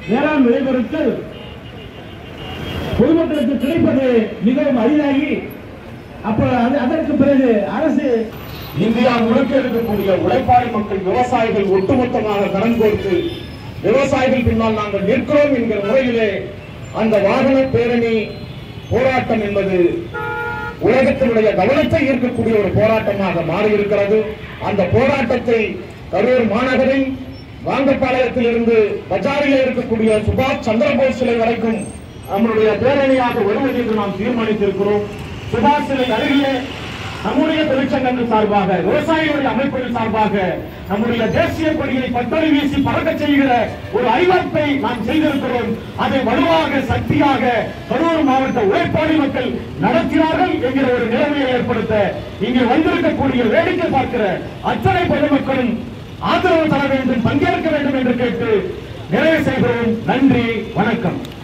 வேளாண் விளைபொருட்கள் பொதுமக்களுக்கு கிடைப்பது மிகவும் அரிதாகி அப்ப அது- அதற்கு பிறகு அரசு இந்தியா முழுக்க இருக்கக்கூடிய உழைப்பாளி மக்கள் விவசாயிகள் ஒட்டுமொத்தமாக கடன் கொடுத்து விவசாயிகள் பின்னால் நாங்கள் நிற்கிறோம் என்கிற முறையிலே அந்த வாகன பேரணி போராட்டம் என்பது உலகத்தினுடைய கவனத்தை ஈர்க்கக்கூடிய ஒரு போராட்டமாக மாறியிருக்கிறது அந்த போராட்டத்தை கரூர் மாநகரில் வாங்கப்பாளையத்தில் இருந்து பஜாரில் இருக்கக்கூடிய சுபாஷ் சந்திரபோஸ் சிலை வரைக்கும் நம்முடைய பேரணியாக வருவது என்று நாம் தீர்மானித்திருக்கிறோம் சுபாஷ் சிலை அருகிலே நம்முடைய தொழிற்சங்கங்கள் சார்பாக விவசாயிகளுடைய அமைப்புகள் சார்பாக நம்முடைய தேசிய கொடியை பட்டொலி வீசி பறக்க செய்கிற ஒரு அறிவிப்பை நாம் செய்திருக்கிறோம் அதை வலுவாக சக்தியாக கரூர் மாவட்ட உழைப்பாளி மக்கள் நடத்தினார்கள் என்கிற ஒரு நிலைமையை ஏற்படுத்த இங்கே வந்திருக்கக்கூடிய வேடிக்கை பார்க்கிற அத்தனை பொதுமக்களும் ஆதரவு தர வேண்டும் பங்கேற்க வேண்டும் என்று கேட்டு நிறைவு செய்கிறோம் நன்றி வணக்கம்